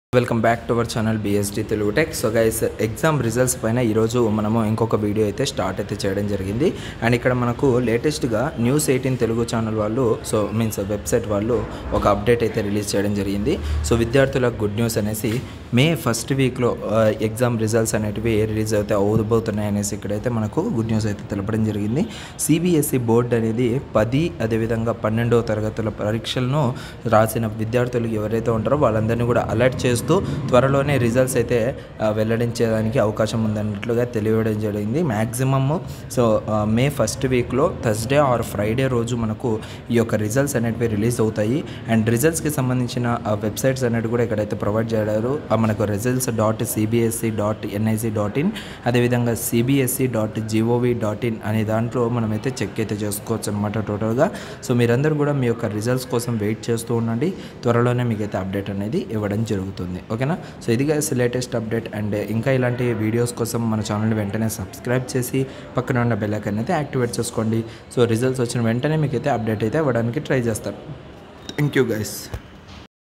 welcome back to our channel BSD Telugu tech so guys exam results పైన ఈరోజు మనము ఇంకొక వీడియో అయితే స్టార్ట్ అయితే చేయడం జరిగింది అండ్ ఇక్కడ మనకు లేటెస్ట్గా న్యూస్ ఎయిటీన్ తెలుగు ఛానల్ వాళ్ళు సో మీన్స్ వెబ్సైట్ వాళ్ళు ఒక అప్డేట్ అయితే రిలీజ్ చేయడం జరిగింది సో విద్యార్థులకు గుడ్ న్యూస్ అనేసి మే ఫస్ట్ వీక్లో ఎగ్జామ్ రిజల్ట్స్ అనేటివి రిలీజ్ అయితే అవబోతున్నాయి అనేసి ఇక్కడైతే మనకు గుడ్ న్యూస్ అయితే తెలపడం జరిగింది సిబిఎస్ఈ బోర్డు అనేది పది అదేవిధంగా పన్నెండవ తరగతుల పరీక్షలను రాసిన విద్యార్థులు ఎవరైతే ఉంటారో వాళ్ళందరినీ కూడా అలర్ట్ చేస్తూ త్వరలోనే రిజల్ట్స్ అయితే ఆ, వెల్లడించేదానికి అవకాశం ఉందన్నట్లుగా తెలియడం జరిగింది మ్యాక్సిమమ్ సో ఆ, మే ఫస్ట్ వీక్లో థర్స్డే ఆర్ ఫ్రైడే రోజు మనకు ఈ యొక్క రిజల్ట్స్ అనేటివి రిలీజ్ అవుతాయి అండ్ రిజల్ట్స్కి సంబంధించిన వెబ్సైట్స్ అనేవి కూడా ఇక్కడైతే ప్రొవైడ్ చేయడారు ఆ, మనకు results dot CBSE dot NIC dot in అదేవిధంగా CBSE dot GOV dot in అనే దాంట్లో మనమైతే చెక్ అయితే చేసుకోవచ్చు అనమాట టోటల్గా సో మీరందరూ కూడా మీ యొక్క రిజల్ట్స్ కోసం వెయిట్ చేస్తూ ఉండండి త్వరలోనే మీకైతే అప్డేట్ అనేది ఇవ్వడం జరుగుతుంది ఓకేనా సో ఇది గైస్ లేటెస్ట్ అప్డేట్ అండ్ ఇంకా ఇలాంటి వీడియోస్ కోసం మన ఛానల్ వెంటనే సబ్స్క్రైబ్ చేసి పక్కన ఉన్న బెల్ ఐకాన్ అయితే యాక్టివేట్ చేసుకోండి సో రిజల్ట్స్ వచ్చిన వెంటనే మీకైతే అప్డేట్ అయితే ఇవ్వడానికి ట్రై చేస్తాను థ్యాంక్ యూ గైస్